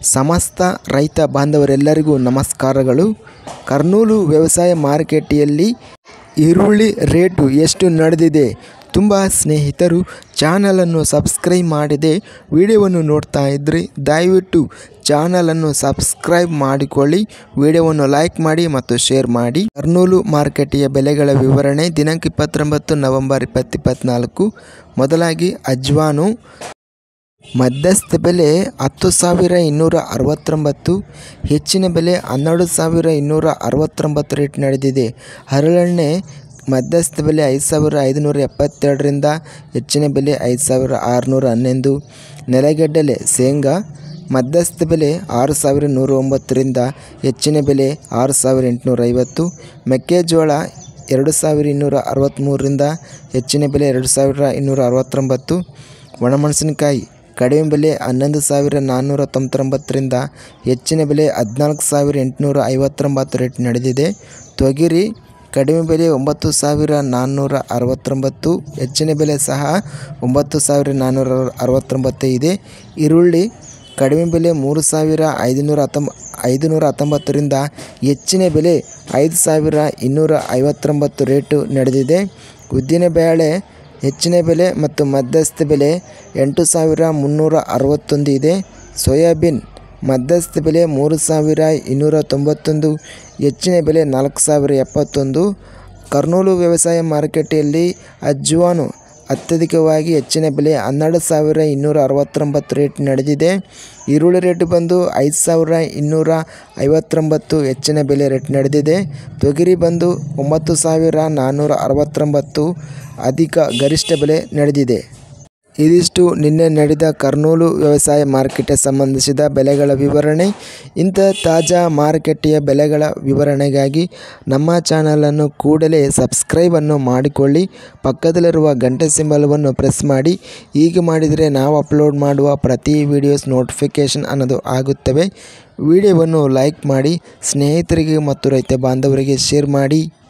ಸಮಸ್ತ ರೈತ ಬಾಂಧವರೆಲ್ಲರಿಗೂ ನಮಸ್ಕಾರಗಳು ಕರ್ನೂಲು ವ್ಯವಸಾಯ ಮಾರುಕಟ್ಟೆಯಲ್ಲಿ ಈರುಳ್ಳಿ ರೇಟು ಎಷ್ಟು ನಡೆದಿದೆ ತುಂಬ ಸ್ನೇಹಿತರು ಚಾನಲನ್ನು ಸಬ್ಸ್ಕ್ರೈಬ್ ಮಾಡದೆ ವಿಡಿಯೋವನ್ನು ನೋಡ್ತಾ ಇದ್ದರೆ ದಯವಿಟ್ಟು ಚಾನಲನ್ನು ಸಬ್ಸ್ಕ್ರೈಬ್ ಮಾಡಿಕೊಳ್ಳಿ ವಿಡಿಯೋವನ್ನು ಲೈಕ್ ಮಾಡಿ ಮತ್ತು ಶೇರ್ ಮಾಡಿ ಕರ್ನೂಲು ಮಾರುಕಟ್ಟೆಯ ಬೆಲೆಗಳ ವಿವರಣೆ ದಿನಾಂಕ ಇಪ್ಪತ್ತೊಂಬತ್ತು ನವೆಂಬರ್ ಇಪ್ಪತ್ತಿಪ್ಪತ್ನಾಲ್ಕು ಮೊದಲಾಗಿ ಅಜ್ವಾನು ಮಧ್ಯಸ್ಥ ಬೆಲೆ ಹತ್ತು ಸಾವಿರ ಇನ್ನೂರ ಅರವತ್ತೊಂಬತ್ತು ಹೆಚ್ಚಿನ ಬೆಲೆ ಹನ್ನೆರಡು ಸಾವಿರ ಇನ್ನೂರ ಅರವತ್ತೊಂಬತ್ತು ರೇಟ್ ನಡೆದಿದೆ ಹರಳೆಣ್ಣೆ ಮಧ್ಯಸ್ಥ ಬೆಲೆ ಐದು ಸಾವಿರ ಐದುನೂರ ಎಪ್ಪತ್ತೆರಡರಿಂದ ಹೆಚ್ಚಿನ ಬೆಲೆ ಐದು ಸಾವಿರ ಆರುನೂರ ಹನ್ನೊಂದು ನೆಲಗಡಲೆ ಶೇಂಗಾ ಮಧ್ಯಸ್ಥ ಬೆಲೆ ಆರು ಸಾವಿರ ನೂರ ಒಂಬತ್ತರಿಂದ ಹೆಚ್ಚಿನ ಬೆಲೆ ಆರು ಸಾವಿರ ಎಂಟುನೂರ ಐವತ್ತು ಮೆಕ್ಕೆಜೋಳ ಎರಡು ಸಾವಿರ ಇನ್ನೂರ ಅರವತ್ತ್ಮೂರರಿಂದ ಹೆಚ್ಚಿನ ಬೆಲೆ ಎರಡು ಸಾವಿರ ಇನ್ನೂರ ಅರವತ್ತೊಂಬತ್ತು ಒಣಮೆಣಸಿನಕಾಯಿ ಕಡಿಮೆ ಬೆಲೆ ಹನ್ನೊಂದು ಸಾವಿರ ನಾನ್ನೂರ ತೊಂಬತ್ತೊಂಬತ್ತರಿಂದ ಹೆಚ್ಚಿನ ಬೆಲೆ ಹದಿನಾಲ್ಕು ಸಾವಿರ ಎಂಟುನೂರ ಐವತ್ತೊಂಬತ್ತು ರೇಟ್ ನಡೆದಿದೆ ತೊಗರಿ ಕಡಿಮೆ ಬೆಲೆ ಒಂಬತ್ತು ಸಾವಿರ ನಾನ್ನೂರ ಅರವತ್ತೊಂಬತ್ತು ಹೆಚ್ಚಿನ ಬೆಲೆ ಸಹ ಒಂಬತ್ತು ಸಾವಿರ ನಾನ್ನೂರ ಅರವತ್ತೊಂಬತ್ತು ಇದೆ ಈರುಳ್ಳಿ ಕಡಿಮೆ ಬೆಲೆ ಮೂರು ಸಾವಿರ ಐದುನೂರ ಹತ್ತೊಂಬ ಐದುನೂರ ಹತ್ತೊಂಬತ್ತರಿಂದ ಹೆಚ್ಚಿನ ಬೆಲೆ ಐದು ಸಾವಿರ ಇನ್ನೂರ ಐವತ್ತೊಂಬತ್ತು ರೇಟು ನಡೆದಿದೆ ಉದ್ದಿನಬೇಳೆ ಹೆಚ್ಚಿನ ಬೆಲೆ ಮತ್ತು ಮಧ್ಯಸ್ಥ ಬೆಲೆ ಎಂಟು ಸಾವಿರ ಮುನ್ನೂರ ಅರವತ್ತೊಂದು ಇದೆ ಸೋಯಾಬೀನ್ ಮಧ್ಯಸ್ಥ ಬೆಲೆ ಮೂರು ಸಾವಿರ ಇನ್ನೂರ ತೊಂಬತ್ತೊಂದು ಹೆಚ್ಚಿನ ಬೆಲೆ ನಾಲ್ಕು ಸಾವಿರ ಎಪ್ಪತ್ತೊಂದು ಕರ್ನೂಲು ವ್ಯವಸಾಯ ಮಾರುಕಟ್ಟೆಯಲ್ಲಿ ಅಜ್ವಾನು ಅತ್ಯಧಿಕವಾಗಿ ಹೆಚ್ಚಿನ ಬೆಲೆ ಹನ್ನೆರಡು ಸಾವಿರ ಇನ್ನೂರ ಅರವತ್ತೊಂಬತ್ತು ರೇಟ್ ನಡೆದಿದೆ ಈರುಳ್ಳಿ ರೇಟ್ ಬಂದು ಐದು ಸಾವಿರ ಇನ್ನೂರ ಐವತ್ತೊಂಬತ್ತು ಹೆಚ್ಚಿನ ಬೆಲೆ ರೇಟ್ ನಡೆದಿದೆ ತೊಗರಿ ಬಂದು ಒಂಬತ್ತು ಸಾವಿರ ನಾನ್ನೂರ ಅರವತ್ತೊಂಬತ್ತು ಅಧಿಕ ಗರಿಷ್ಠ ಬೆಲೆ ನಡೆದಿದೆ ಇದಿಷ್ಟು ನಿನ್ನೆ ನಡೆದ ಕರ್ನೂಲು ವ್ಯವಸಾಯ ಮಾರುಕಟ್ಟೆ ಸಂಬಂಧಿಸಿದ ಬೆಲೆಗಳ ವಿವರಣೆ ಇಂಥ ತಾಜಾ ಮಾರುಕಟ್ಟೆಯ ಬೆಲೆಗಳ ವಿವರಣೆಗಾಗಿ ನಮ್ಮ ಚಾನಲನ್ನು ಕೂಡಲೇ ಸಬ್ಸ್ಕ್ರೈಬನ್ನು ಮಾಡಿಕೊಳ್ಳಿ ಪಕ್ಕದಲ್ಲಿರುವ ಗಂಟೆ ಸಿಂಬಲವನ್ನು ಪ್ರೆಸ್ ಮಾಡಿ ಹೀಗೆ ಮಾಡಿದರೆ ನಾವು ಅಪ್ಲೋಡ್ ಮಾಡುವ ಪ್ರತಿ ವಿಡಿಯೋಸ್ ನೋಟಿಫಿಕೇಷನ್ ಅನ್ನೋದು ಆಗುತ್ತವೆ ವಿಡಿಯೋವನ್ನು ಲೈಕ್ ಮಾಡಿ ಸ್ನೇಹಿತರಿಗೆ ಮತ್ತು ರೈತ ಬಾಂಧವರಿಗೆ ಶೇರ್ ಮಾಡಿ